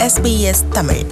SBS Tamil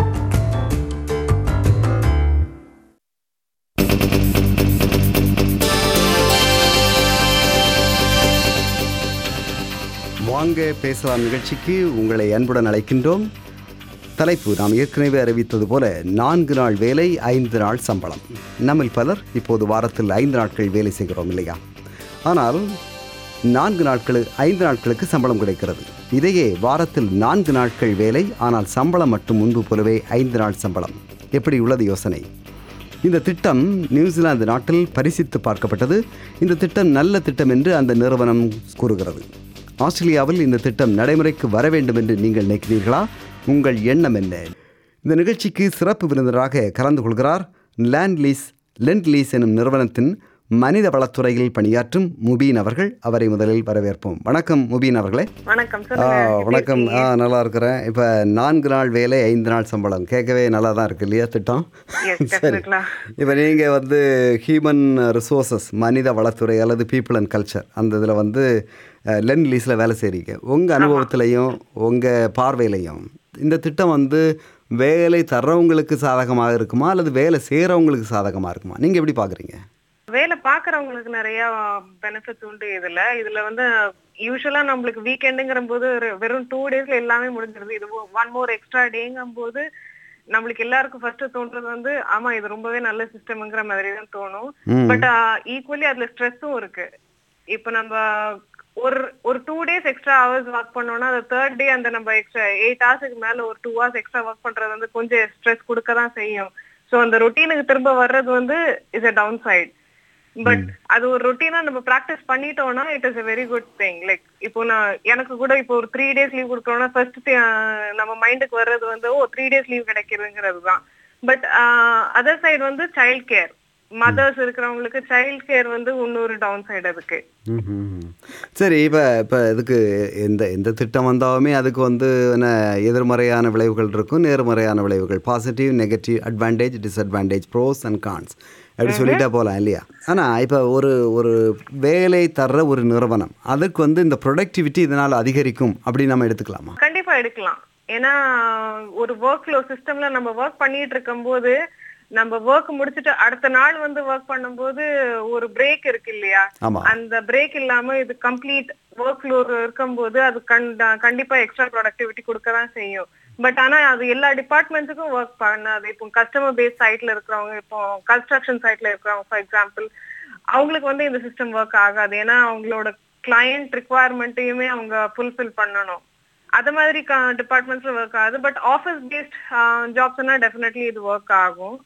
வாங்க பேசலாம் நிகழ்ச்சிக்கு உங்களை அன்புடன் அழைக்கின்றோம் தலைப்பு நாம் ஏற்கனவே அறிவித்தது போல நான்கு நாள் வேலை ஐந்து நாள் சம்பளம் நம்மில் பலர் இப்போது வாரத்தில் ஐந்து நாட்கள் வேலை செய்கிறோம் இல்லையா ஆனால் நான்கு நாட்களு ஐந்து நாட்களுக்கு சம்பளம் கிடைக்கிறது இதையே வாரத்தில் நான்கு நாட்கள் வேலை ஆனால் சம்பளம் மட்டும் முன்பு போலவே ஐந்து நாள் சம்பளம் எப்படி உள்ளது யோசனை இந்த திட்டம் நியூசிலாந்து நாட்டில் பரிசித்து பார்க்கப்பட்டது இந்த திட்டம் நல்ல திட்டம் என்று அந்த நிறுவனம் கூறுகிறது ஆஸ்திரேலியாவில் இந்த திட்டம் நடைமுறைக்கு வர வேண்டும் என்று நீங்கள் நினைக்கிறீர்களா உங்கள் எண்ணம் என்ன இந்த நிகழ்ச்சிக்கு சிறப்பு விருந்தினராக கலந்து கொள்கிறார் லேண்ட் லீஸ் லெண்ட் லீஸ் எனும் நிறுவனத்தின் மனித வளத்துறையில் பணியாற்றும் முபீன் அவர்கள் அவரை முதலில் வரவேற்போம் வணக்கம் முபீன் அவர்களே வணக்கம் ஆ சொல்லுங்க எப்படி வணக்கம் ஆ இருக்கீங்க? நல்லா இருக்கிறேன் இப்போ நான்கு நாள் வேலை ஐந்து நாள் சம்பளம் கேட்கவே நல்லா தான் இருக்கு இல்லையா திட்டம் Yes, சரி definitely. இப்போ நீங்கள் வந்து ஹியூமன் ரிசோர்சஸ் மனித வளத்துறை அல்லது பீப்புள் அண்ட் கல்ச்சர் அந்த இதில் வந்து லென் லீஸில் வேலை செய்கிறீங்க உங்கள் அனுபவத்திலையும் உங்கள் பார்வையிலையும் இந்த திட்டம் வந்து வேலை தர்றவங்களுக்கு சாதகமாக இருக்குமா அல்லது வேலை செய்கிறவங்களுக்கு சாதகமாக இருக்குமா நீங்கள் எப்படி பார்க்குறீங்க வேலை பாக்குறவங்களுக்கு நிறைய பெனிஃபிட்ஸ் உண்டு இதுல இதுல வந்து யூஸ்வலா நம்மளுக்கு வீக்கெண்டுங்கிற போது ஒரு வெறும் டூ டேஸ்ல எல்லாமே முடிஞ்சிருது இது ஒன் மோர் எக்ஸ்ட்ரா டேங்கும் போது நம்மளுக்கு எல்லாருக்கும் ஃபர்ஸ்ட் தோன்றது வந்து ஆமா இது ரொம்பவே நல்ல சிஸ்டம்ங்கிற மாதிரி தான் தோணும் ம். பட் ஈக்குவலி அதுல ஸ்ட்ரெஸ்ஸும் இருக்கு இப்ப நம்ம ஒரு ஒரு two days extra hours work பண்ணோம்னா அந்த தேர்ட் டே அந்த நம்ம எக்ஸ்ட்ரா எயிட் ஹவர்ஸுக்கு மேல ஒரு டூ ஹவர்ஸ் எக்ஸ்ட்ரா ஒர்க் பண்றது வந்து கொஞ்சம் ஸ்ட்ரெஸ் கொடுக்க தான் செய்யும் சோ அந்த ரொட்டீனுக்கு திரும்ப வர்றது வந்து is a downside but அது ஒரு ரொட்டீனா நம்ம பிராக்டிஸ் பண்ணிட்டோம்னா it is a very good thing like இப்போ நான் எனக்கு கூட இப்போ ஒரு த்ரீ டேஸ் லீவ் கொடுக்குறோம்னா ஃபர்ஸ்ட் நம்ம மைண்டுக்கு வர்றது வந்து ஓ த்ரீ டேஸ் லீவ் கிடைக்குதுங்கிறது தான் பட் அதர் சைடு வந்து சைல்ட் கேர் மதர்ஸ் இருக்கிறவங்களுக்கு சைல்ட் கேர் வந்து இன்னொரு டவுன் சைடு அதுக்கு ம்ஹும். சரி இப்போ இப்போ இதுக்கு எந்த எந்த திட்டம் வந்தாலுமே அதுக்கு வந்து என்ன எதிர்மறையான விளைவுகள் இருக்கும் நேர்மறையான விளைவுகள் positive negative advantage disadvantage pros and cons அப்படி சொல்லிட்டே போகலாம் இல்லையா ஆனால் இப்போ ஒரு ஒரு வேலை தர்ற ஒரு நிறுவனம் அதுக்கு வந்து இந்த ப்ரொடக்டிவிட்டி இதனால் அதிகரிக்கும் அப்படின்னு நம்ம எடுத்துக்கலாமா கண்டிப்பா எடுக்கலாம் ஏன்னா ஒரு ஒர்க் ஃப்ளோ சிஸ்டம்ல நம்ம ஒர்க் பண்ணிட்டு இருக்கும்போது நம்ம ஒர்க் முடிச்சுட்டு அடுத்த நாள் வந்து ஒர்க் பண்ணும்போது ஒரு பிரேக் இருக்கு இல்லையா ஆமாம் அந்த பிரேக் இல்லாம இது கம்ப்ளீட் ஒர்க் ஃப்ளோர் இருக்கும்போது அது கண்ட- கண்டிப்பா எக்ஸ்ட்ரா ப்ரொடக்டிவிட்டி கொடுக்க தான் செய்யும் பட் ஆனா அது எல்லா டிபார்ட்மெண்ட்ஸுக்கும் ஒர்க் பண்ணாது இப்போ கஸ்டமர் பேஸ் சைட்ல இருக்கிறவங்க இப்போ கன்ஸ்ட்ரக்ஷன் சைட்ல இருக்கிறவங்க ஃபார் எக்ஸாம்பிள் அவங்களுக்கு வந்து இந்த சிஸ்டம் ஒர்க் ஆகாது ஏன்னா அவங்களோட கிளையண்ட் ரிக்குவயர்மெண்ட்டையுமே அவங்க ஃபுல்ஃபில் பண்ணணும் அது மாதிரி டிபார்ட்மெண்ட்ஸ்ல ஒர்க் ஆகுது பட் ஆஃபீஸ் பேஸ்ட் ஜாப்ஸ்னா டெஃபினெட்லி இது ஒர்க் ஆகும்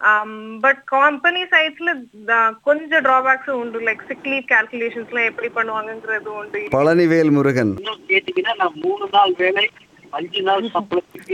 பட் கம்பெனி சைட்ஸ்ல கொஞ்சம் டிராபேக்ஸும் உண்டு லைக் சிக் லீவ் கால்குலேஷன்ஸ்லாம் எப்படி பண்ணுவாங்கங்கிறது உண்டு பழனிவேல் முருகன் இன்னும் கேட்டீங்கன்னா நான் மூணு நாள் வேலை அஞ்சு நாள் சம்பளத்துக்கு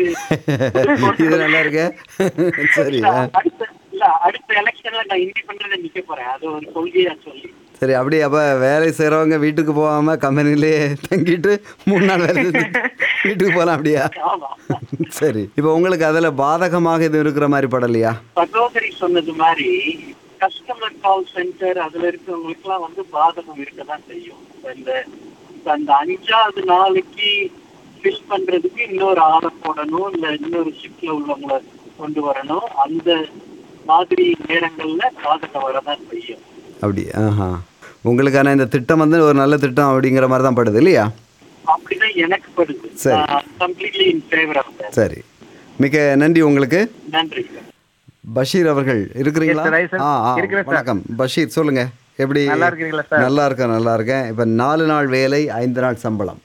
இது நல்லா இருக்க சரி இல்ல, ஆ. அடுத்த இல்ல அடுத்த எலெக்ஷன்ல நான் இண்டிபெண்டா நிக்க போறேன் அது ஒரு கொள்கையா சொல்லி சரி அப்படி அப்போ வேலை செய்கிறவங்க வீட்டுக்கு போகாமல் கம்பெனிலே தங்கிட்டு மூணு நாள் வேலை செஞ்சுட்டு வீட்டுக்கு போகலாம் அப்படியா ஆமா சரி இப்போ உங்களுக்கு அதில் பாதகமாக இது இருக்கிற மாதிரி படலையா சகோதரி சொன்னது மாதிரி கஸ்டமர் கால் சென்டர் அதுல இருக்கிறவங்களுக்கு எல்லாம் வந்து பாதகம் இருக்கதான் செய்யும் இப்ப இந்த இப்ப அந்த அஞ்சாவது நாளைக்கு ஃபில் பண்றதுக்கு இன்னொரு ஆளை போடணும் இல்ல இன்னொரு ஷிப்ட்ல உள்ளவங்கள கொண்டு வரணும் அந்த மாதிரி நேரங்கள்ல பாதகம் வரதான் செய்யும் அப்படி ஆஹா உங்களுக்கான இந்த திட்டம் வந்து ஒரு நல்ல திட்டம் அப்படிங்கிற மாதிரி தான் படுது இல்லையா அப்படிதான் எனக்கு படுது சரி. கம்ப்ளீட்லி இன் ஃபேவர் ஆஃப் சரி மிக்க நன்றி உங்களுக்கு நன்றி பஷீர் அவர்கள் இருக்கிறீங்களா Yes, sir. Hi, sir. ஆ ஆ இருக்கிறேன், sir. வணக்கம் பஷீர் சொல்லுங்க எப்படி நல்லா இருக்கிறீங்களா, sir? நல்லா இருக்கேன் நல்லா இருக்கேன் இப்போ நாலு நாள் வேலை ஐந்து நாள் சம்பளம்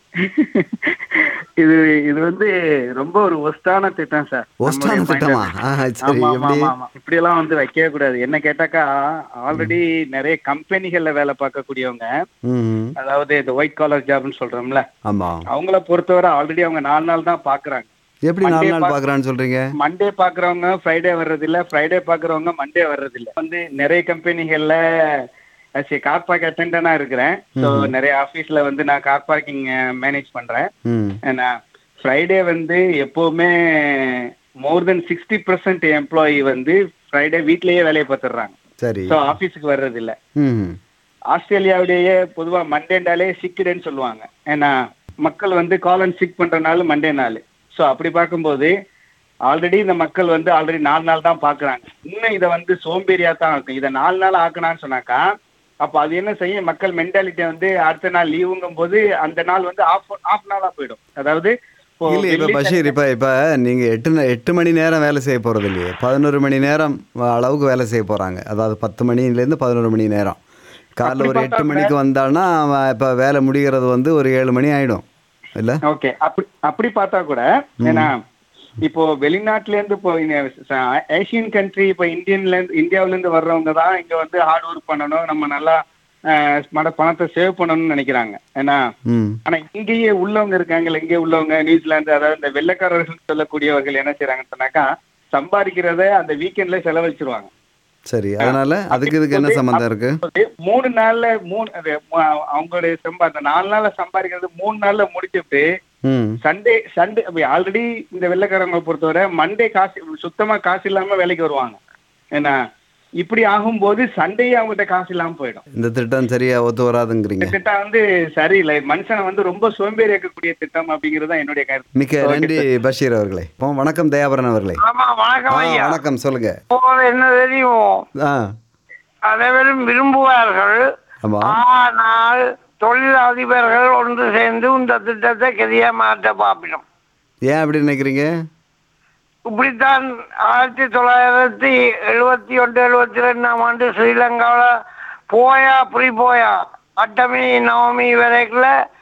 இது இது வந்து ரொம்ப ஒரு ஒஸ்டான திட்டம் சார் ஒஸ்டான நம்மளுடைய திட்டமா? mind- ஆ, சரி, ஆமா, ஆமா, எப்படி? ஆமா, ஆமா. இப்படி எல்லாம் வந்து வைக்கவே கூடாது என்ன கேட்டாக்கா ஆல்ரெடி நிறைய கம்பெனிகள்ல வேலை பார்க்கக்கூடியவங்க ம் அதாவது இந்த ஒயிட் காலர் ஜாப்னு சொல்றோம்ல ஆமாம் அவங்கள பொறுத்தவரை ஆல்ரெடி அவங்க நாலு நாள் தான் பாக்குறாங்க எப்படி நாலு Monday நாள் பா- பார்க்குறான்னு சொல்கிறீங்க மண்டே பாக்குறவங்க ஃப்ரைடே வர்றது இல்ல ஃப்ரைடே பாக்குறவங்க மண்டே வர்றது இல்ல வந்து நிறைய கம்பெனிகள்ல கார் பார்க் அட்டெண்டனா இருக்கிறேன் ஸோ நிறைய ஆபீஸ்ல வந்து நான் கார் பார்க்கிங் மேனேஜ் பண்றேன் ம் ஏன்னா ஃப்ரைடே வந்து எப்பவுமே more then sixty percent employee வந்து ஃப்ரைடே வீட்லயே வேலையை பார்த்துடுறாங்க சரி ஸோ ஆபீஸுக்கு வர்றது இல்ல ம் ஆஸ்திரேலியாவிலேயே பொதுவா மண்டேண்டாலே சிக் டேன்னு சொல்லுவாங்க ஏன்னா மக்கள் வந்து கால் அண்ட் சிக் பண்ற நாள் மண்டே நாள் ஸோ அப்படி பார்க்கும்போது ஆல்ரெடி இந்த மக்கள் வந்து ஆல்ரெடி நாலு நாள் தான் பாக்குறாங்க இன்னும் இதை வந்து சோம்பேறியா தான் இருக்கும் இதை நாலு நாள் ஆக்கணான்னு சொன்னாக்கா அப்ப அது என்ன செய்யும் மக்கள் மென்டாலிட்டி வந்து அடுத்த நாள் லீவுங்கும் போது அந்த நாள் வந்து ஆஃப் ஆஃப் நாளா போயிடும் அதாவது இப்போ இல்லை இப்போ வெள்ளி, பஷீர் இப்போ இப்போ நீங்கள் எட்டு நே- எட்டு மணி நேரம் வேலை செய்ய போகிறது இல்லையே பதினோரு மணி நேரம் அளவுக்கு வேலை செய்ய போகிறாங்க அதாவது பத்து மணிலேருந்து பதினோரு மணி நேரம் காலைல ஒரு எட்டு மணிக்கு வந்தான்னா அவன் இப்போ வேலை முடிகிறது வந்து ஒரு ஏழு மணி ஆகிடும் இல்லை ஓகே அப்படி அப்படி பார்த்தா கூட ஏன்னா இப்போ வெளிநாட்டுல இருந்து இப்போ ஏசியன் கண்ட்ரி இப்போ இந்தியன்ல இருந்து இந்தியாவுல இருந்து வர்றவங்க தான் இங்க வந்து ஹார்ட் ஒர்க் பண்ணணும் நம்ம நல்லா அஹ், மட பணத்தை சேவ் பண்ணணும்னு நினைக்கிறாங்க ஏன்னா ம் ஆனா இங்கேயே உள்ளவங்க இருக்காங்கல்ல இங்கே உள்ளவங்க நியூசிலாந்து அதாவது இந்த வெள்ளைக்காரர்கள் சொல்லக்கூடியவர்கள் என்ன செய்யறாங்கன்னு சொன்னாக்கா சம்பாதிக்கிறத அந்த வீக்கெண்ட்ல செலவழிச்சிருவாங்க சரி அதனால அதுக்கு இதுக்கு என்ன சம்மந்தம் இருக்கு அது மூணு நாள்ல மூணு அது மு- அவங்களுடைய சம்பா அந்த நாலு நாள்ல சம்பாதிக்கிறது மூணு நாள்ல முடிச்சுட்டு ம் சண்டே சண்டே ஆல்ரெடி இந்த வெள்ளைக்காரங்களை பொறுத்தவரை மண்டே காசு சுத்தமா காசு இல்லாம வேலைக்கு வருவாங்க ஏன்னா இப்படி ஆகும்போது சண்டே அவங்ககிட்ட காசு இல்லாம போயிடும் இந்த திட்டம் சரியா ஒத்து வராதுங்கிறீங்க இந்த திட்டம் வந்து சரியில்லை மனுஷனை வந்து ரொம்ப சோம்பேறி இருக்கக்கூடிய திட்டம் அப்படிங்கிறது தான் என்னுடைய கருத்து மிக்க நன்றி பஷீர் அவர்களே இப்போ வணக்கம் தயாபரன் அவர்களே ஆமா வணக்கம் ஆ, ஐயா வணக்கம் சொல்லுங்க போறது என்ன தெரியும் ஆ அனைவரும் விரும்புவார்கள் ஆமா ஆனால் தொழில் அதிபர்கள் ஒன்று சேர்ந்து இந்த திட்டத்தை கெதியா மாற்ற பார்ப்பினோம் ஏன் அப்படி நினைக்கிறீங்க இப்படித்தான் ஆயிரத்தி தொள்ளாயிரத்தி எழுபத்தி ஒன்று எழுபத்தி ரெண்டாம் ஆண்டு ஸ்ரீலங்காவில் போயா புரி போயா அட்டமி நவமி வரைக்குல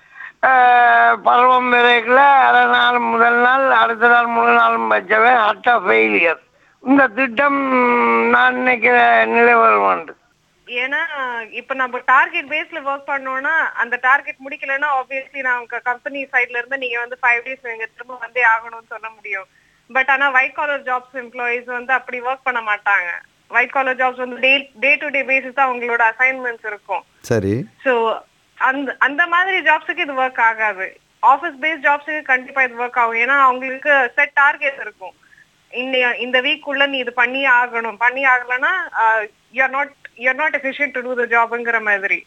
பருவம் வரைக்குல அரை நாள் முதல் நாள் அடுத்த நாள் முதல் நாளும் வச்சவன் அட்ட ஃபெயிலியர் இந்த திட்டம் நான் நினைக்கிற நிலைவரம் உண்டு ஏன்னா இப்ப நம்ம டார்கெட் பேஸ்ல ஒர்க் பண்ணோம்னா அந்த டார்கெட் முடிக்கலன்னா ஆப்வியஸ்லி நான் கம்பெனி சைட்ல இருந்து நீங்க வந்து ஃபைவ் டேஸ் நீங்க திரும்ப வந்தே ஆகணும்னு சொல்ல முடியும் பட் ஆனா ஒயிட் காலர் ஜாப்ஸ் எம்ப்ளாயிஸ் வந்து அப்படி ஒர்க் பண்ண மாட்டாங்க ஒயிட் காலர் ஜாப்ஸ் வந்து டே டே டு டே பேசிஸ் தான் அவங்களோட அசைன்மெண்ட்ஸ் இருக்கும் சரி சோ அந்த அந்த மாதிரி ஜாப்ஸுக்கு இது ஒர்க் ஆகாது ஆஃபீஸ் பேஸ்ட் ஜாப்ஸுக்கு கண்டிப்பா இது ஒர்க் ஆகும் ஏன்னா அவங்களுக்கு செட் டார்கெட் இருக்கும் இந்த இந்த வீக் உள்ள நீ இது பண்ணி ஆகணும் பண்ணி ஆகலன்னா you are not you are not efficient to do the ஜாப்ங்கிற மாதிரி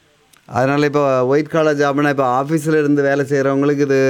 அதனால இப்போ ஒயிட் காலர் ஜாப்னா இப்போ ஆஃபீஸில் இருந்து வேலை செய்கிறவங்களுக்கு இது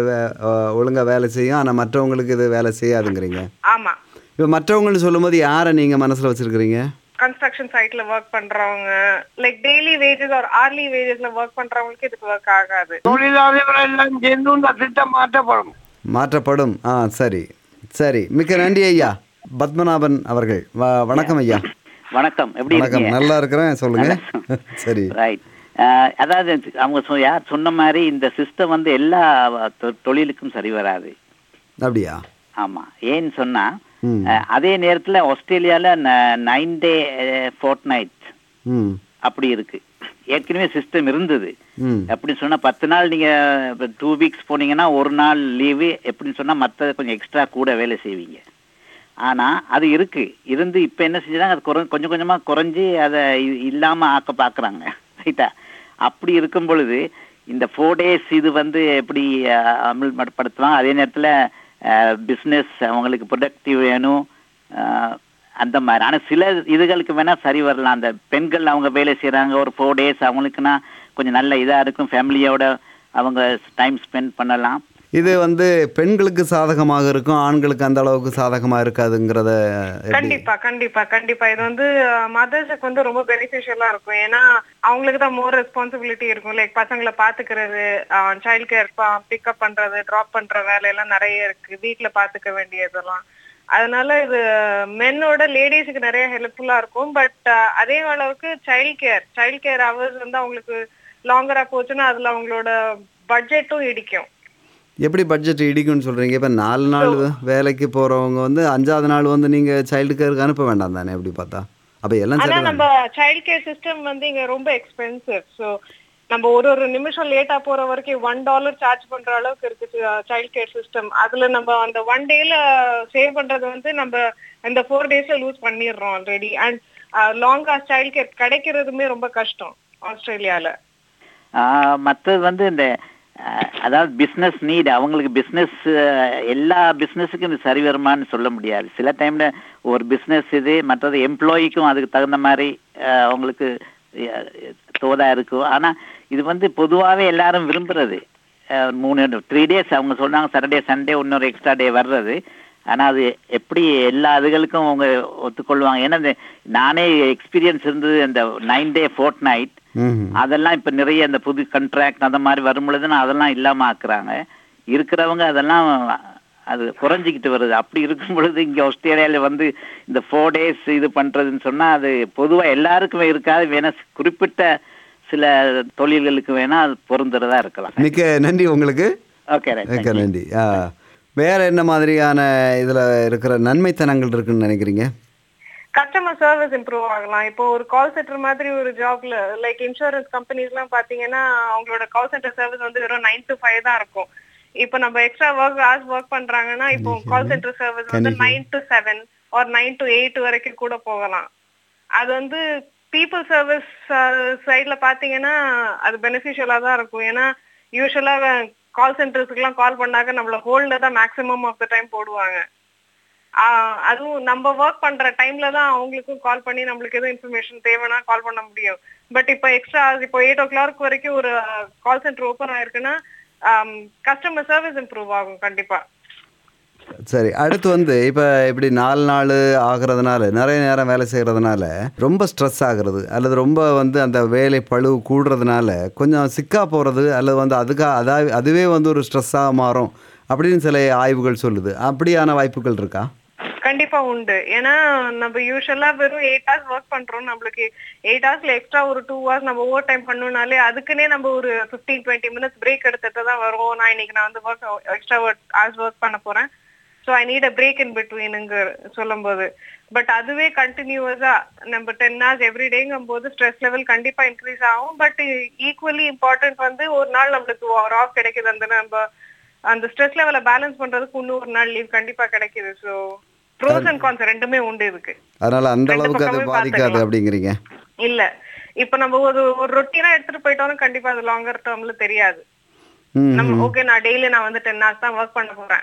ஒழுங்காக வேலை செய்யும் ஆனால் மற்றவங்களுக்கு இது வேலை செய்யாதுங்கிறீங்க ஆமா இப்போ மற்றவங்கன்னு சொல்லும்போது யாரை நீங்கள் மனசில் வச்சுருக்கிறீங்க கன்ஸ்ட்ரக்ஷன் சைட்ல ஒர்க் பண்றவங்க like daily wages or hourly வேஜஸ்ல ஒர்க் பண்றவங்களுக்கு இதுக்கு ஒர்க் ஆகாது தொழிலாளர்கள் எல்லாம் சேர்ந்து இந்த திட்டம் மாற்றப்படும் மாற்றப்படும் ஆ சரி சரி மிக்க நன்றி ஐயா பத்மநாபன் அவர்கள் வ- வணக்கம் ஐயா வணக்கம் எப்படி வணக்கம் இருக்கீங்க நல்லா இருக்கிறேன் சொல்லுங்க சரி ரைட் அதாவது அவங்க சொ- யார் சொன்ன மாதிரி இந்த சிஸ்டம் வந்து எல்லா தொ- தொழிலுக்கும் சரி வராது அப்படியா ஆமா ஏன்னு சொன்னா ம். அஹ், அதே நேரத்துல ஆஸ்திரேலியால நைன் டே ஃபோர்ட் நைட் ம் அப்படி இருக்கு ஏற்கனவே சிஸ்டம் இருந்தது ம் எப்படின்னு சொன்னா பத்து நாள் நீங்க டூ வீக்ஸ் போனீங்கன்னா ஒரு நாள் லீவு எப்படின்னு சொன்னா மத்த கொஞ்சம் எக்ஸ்ட்ரா கூட வேலை செய்வீங்க ஆனா அது இருக்கு இருந்து இப்ப என்ன செஞ்சாங்க அது குறை கொஞ்சம் கொஞ்சமா குறைஞ்சி அதை இ- இல்லாம ஆக்க பாக்குறாங்க ரைட்டா அப்படி இருக்கும் பொழுது இந்த ஃபோர் டேஸ் இது வந்து எப்படி அஹ், அமல்படுத்துவாங்க அதே நேரத்துல பிஸ்னஸ் அவங்களுக்கு ப்ரொடக்டிவ் வேணும் அஹ், அந்த மாதிரி ஆனா சில இதுகளுக்கு வேணா சரி வரலாம் அந்த பெண்கள் அவங்க வேலை செய்யறாங்க ஒரு ஃபோர் டேஸ் அவங்களுக்குன்னா கொஞ்சம் நல்ல இதா இருக்கும் ஃபேமிலியோட அவங்க டைம் ஸ்பெண்ட் பண்ணலாம் இது வந்து பெண்களுக்கு சாதகமாக இருக்கும் ஆண்களுக்கு அந்த அளவுக்கு சாதகமாக இருக்காதுங்கிறத எப்படி கண்டிப்பா கண்டிப்பா கண்டிப்பா இது வந்து மதர்ஸுக்கு வந்து ரொம்ப பெனிஃபிஷியலா இருக்கும் ஏன்னா அவங்களுக்கு தான் மோர் ரெஸ்பான்சிபிலிட்டி இருக்கும் லைக் பசங்களை பாத்துக்கிறது சைல்ட் கேர் பிக்கப் பண்றது டிராப் பண்ற வேலையெல்லாம் நிறைய இருக்கு வீட்ல பாத்துக்க வேண்டியதெல்லாம் அதனால இது மென்னோட லேடிஸுக்கு நிறைய ஹெல்ப்ஃபுல்லா இருக்கும் பட் அதே அளவுக்கு child care child care hours வந்து அவங்களுக்கு லாங்கரா போச்சுன்னா அதுல அவங்களோட பட்ஜெட்டும் இடிக்கும் எப்படி பட்ஜெட் இடிக்கும்னு சொல்றீங்க இப்போ நாலு நாள் வேலைக்கு போறவங்க வந்து அஞ்சாவது நாள் வந்து நீங்க சைல்டு கேருக்கு அனுப்ப வேண்டாம் தானே எப்படி பார்த்தா அப்போ எல்லாம் ஆனா சரி நம்ம சைல்ட் கேர் சிஸ்டம் வந்து இங்க ரொம்ப எக்ஸ்பென்சிவ் சோ நம்ம ஒரு ஒரு நிமிஷம் லேட்டா போற வரைக்கும் ஒன் டாலர் சார்ஜ் பண்ற அளவுக்கு இருக்கு சைல்ட் கேர் சிஸ்டம் அதுல நம்ம அந்த ஒன் டேல சேவ் பண்றது வந்து நம்ம இந்த ஃபோர் டேஸ்ல லூஸ் பண்ணிடுறோம் ஆல்ரெடி அண்ட் லாங்கா சைல்ட் கேர் கிடைக்கிறதுமே ரொம்ப கஷ்டம் ஆஸ்திரேலியால மற்றது வந்து இந்த அஹ், அதாவது பிஸ்னஸ் நீட் அவங்களுக்கு பிஸ்னஸ் எல்லா பிஸ்னஸுக்கும் இது சரி வருமான்னு சொல்ல முடியாது சில டைம்ல ஒரு பிஸ்னஸ் இது மற்றது எம்ப்ளாயிக்கும் அதுக்கு தகுந்த மாதிரி அஹ், அவங்களுக்கு அஹ், தோதா இருக்கும் ஆனா இது வந்து பொதுவாகவே எல்லாரும் விரும்புறது அஹ், மூணு த்ரீ டேஸ் அவங்க சொன்னாங்க சாட்டர்டே சண்டே இன்னொரு எக்ஸ்ட்ரா டே வர்றது ஆனா அது எப்படி எல்லா இதுகளுக்கும் அவங்க ஒத்துக்கொள்வாங்க ஏன்னா இந்த நானே எக்ஸ்பீரியன்ஸ் இருந்தது அந்த நைன் டே ஃபோர்ட் நைட் ம் அதெல்லாம் இப்ப நிறைய அந்த புது கண்ட்ராக்ட் அந்த மாதிரி வரும் பொழுது அதெல்லாம் இல்லாம ஆக்குறாங்க இருக்கிறவங்க அதெல்லாம் அது குறைஞ்சிக்கிட்டு வருது அப்படி இருக்கும் பொழுது இங்க ஆஸ்திரேலியால வந்து இந்த ஃபோர் டேஸ் இது பண்றதுன்னு சொன்னா அது பொதுவா எல்லாருக்குமே இருக்காது வேணா குறிப்பிட்ட சில தொழில்களுக்கு வேணா அது பொருந்துறதா இருக்கலாம் மிக்க நன்றி உங்களுக்கு ஓகே மிக்க நன்றி ஆ வேற என்ன மாதிரியான இதுல இருக்கிற நன்மைத்தனங்கள் இருக்குன்னு நினைக்கிறீங்க கஸ்டமர் சர்வீஸ் இம்ப்ரூவ் ஆகலாம் இப்போ ஒரு கால் சென்டர் மாதிரி ஒரு ஜாப்ல லைக் இன்சூரன்ஸ் கம்பெனிஸ்லாம் பாத்தீங்கன்னா அவங்களோட கால் சென்டர் சர்வீஸ் வந்து வெறும் நைன் to ஃபைவ் தான் இருக்கும் இப்போ நம்ம எக்ஸ்ட்ரா ஒர்க் ஹார்ஸ் ஒர்க் பண்றாங்கன்னா இப்போ கால் சென்டர் சர்வீஸ் வந்து nine to seven or nine to eight வரைக்கும் கூட போகலாம் அது வந்து பீப்புள் சர்வீஸ் சைட்ல பாத்தீங்கன்னா அது பெனிஃபிஷியலா தான் இருக்கும் ஏன்னா யூஸ்வலா கால் சென்டர்ஸ்க்குலாம் கால் பண்ணாக்க நம்மள ஹோல்ட்ல தான் மேக்ஸிமம் ஆஃப் த டைம் போடுவாங்க ஆஹ் அதுவும் நம்ம ஒர்க் பண்ற டைம்ல தான் அவங்களுக்கும் கால் பண்ணி நம்மளுக்கு எதுவும் இன்ஃபர்மேஷன் தேவைன்னா கால் பண்ண முடியும் பட் இப்போ எக்ஸ்ட்ரா இப்போ எயிட் ஓ கிளாக் வரைக்கும் ஒரு கால் சென்டர் ஓப்பன் ஆயிருக்குன்னா கஸ்டமர் சர்வீஸ் இம்ப்ரூவ் ஆகும் கண்டிப்பா சரி அடுத்து வந்து இப்போ இப்படி நாலு நாள் ஆகிறதுனால நிறைய நேரம் வேலை செய்கிறதுனால ரொம்ப ஸ்ட்ரெஸ் ஆகுறது அல்லது ரொம்ப வந்து அந்த வேலை பளு கூடுறதுனால கொஞ்சம் சிக்கா போகிறது அல்லது வந்து அதுக்காக அதா அதுவே வந்து ஒரு ஸ்ட்ரெஸ்ஸாக மாறும் அப்படின்னு சில ஆய்வுகள் சொல்லுது அப்படியான வாய்ப்புகள் இருக்கா கண்டிப்பா உண்டு ஏன்னா நம்ம யூஸ்வலா வெறும் எயிட் ஹவர்ஸ் ஒர்க் பண்றோம் நம்மளுக்கு எயிட் ஹவர்ஸ்ல எக்ஸ்ட்ரா ஒரு டூ ஹவர்ஸ் நம்ம ஓவர் டைம் பண்ணோம்னாலே அதுக்குன்னே நம்ம ஒரு ஃபிஃப்டீன் டுவெண்ட்டி மினிட்ஸ் பிரேக் எடுத்துட்டு தான் வரும் நான் இன்னைக்கு நான் வந்து ஒர்க் எக்ஸ்ட்ரா ஹவர்ஸ் ஒர்க் பண்ண போறேன் so I need a break in பிட்வீனுங்க சொல்லும் போது பட் அதுவே கண்டினியூஸா நம்ம டென் ஹவர்ஸ் எவ்ரி டேங்கும் போது ஸ்ட்ரெஸ் லெவல் கண்டிப்பா இன்க்ரீஸ் ஆகும் பட் ஈக்குவலி இம்பார்ட்டன்ட் வந்து ஒரு நாள் நம்மளுக்கு ஒரு ஆஃப் கிடைக்குது அந்த நம்ம அந்த ஸ்ட்ரெஸ் லெவலை பேலன்ஸ் பண்றதுக்கு இன்னும் ஒரு நாள் லீவ் கண்டிப்பா கிடைக்குது ஸோ ப்ரோஸ் அண்ட் கான்ஸ் ரெண்டுமே உண்டு இதுக்கு அதனால் அந்த ரெண்டு அளவுக்கு அது பக்கமே பாதிக்காது பார்த்துக்கலாம். அப்படிங்கிறீங்க இல்ல இப்ப நம்ம ஒரு ஒரு ரொட்டீனா எடுத்துட்டு போயிட்டோம்னா கண்டிப்பா அது லாங்கர் டேர்ம்ல தெரியாது ம் நம்ம ஓகே நான் டெய்லி நான் வந்து டென் ஹவர்ஸ் தான் ஒர்க் பண்ண போறேன்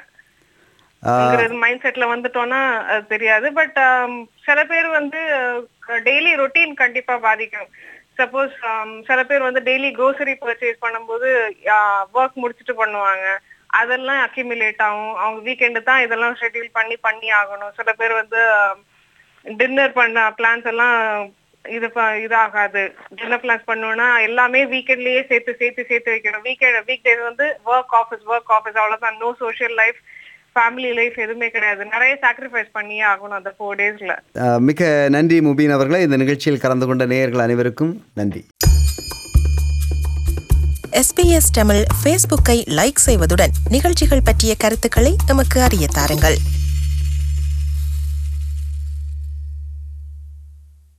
மைண்ட் செட்ல வந்துட்டோம்னா அது தெரியாது பட் சில பேர் வந்து டெய்லி ரொட்டீன் கண்டிப்பா பாதிக்கும் சப்போஸ் சில பேர் வந்து டெய்லி grocery பர்ச்சேஸ் பண்ணும்போது ஒர்க் முடிச்சுட்டு பண்ணுவாங்க அதெல்லாம் அக்யூமுலேட் ஆகும் அவங்க வீக்கெண்டு தான் இதெல்லாம் ஷெட்யூல் பண்ணி பண்ணி ஆகணும் சில பேர் வந்து டின்னர் பண்ண பிளான்ஸ் எல்லாம் இது ப- இதாகாது டின்னர் பிளான்ஸ் பண்ணோம்னா எல்லாமே வீக்கெண்ட்லயே சேர்த்து சேர்த்து சேர்த்து வைக்கணும் வீக்கெண்ட் வீக் டேஸ் வந்து ஒர்க் ஆஃபீஸ் ஒர்க் ஆஃபீஸ் அவ்வளவுதான் no social life family life எதுவுமே கிடையாது நிறைய சாக்ரிஃபைஸ் பண்ணியே ஆகணும் அந்த ஃபோர் டேஸ்ல ஆ, மிக்க நன்றி முபீன் அவர்களே இந்த நிகழ்ச்சியில் கலந்து கொண்ட நேயர்கள் அனைவருக்கும் நன்றி எஸ்பிஎஸ் தமிழ் ஃபேஸ்புக்கை லைக் செய்வதுடன் நிகழ்ச்சிகள் பற்றிய கருத்துக்களை எமக்கு அறிய தாருங்கள்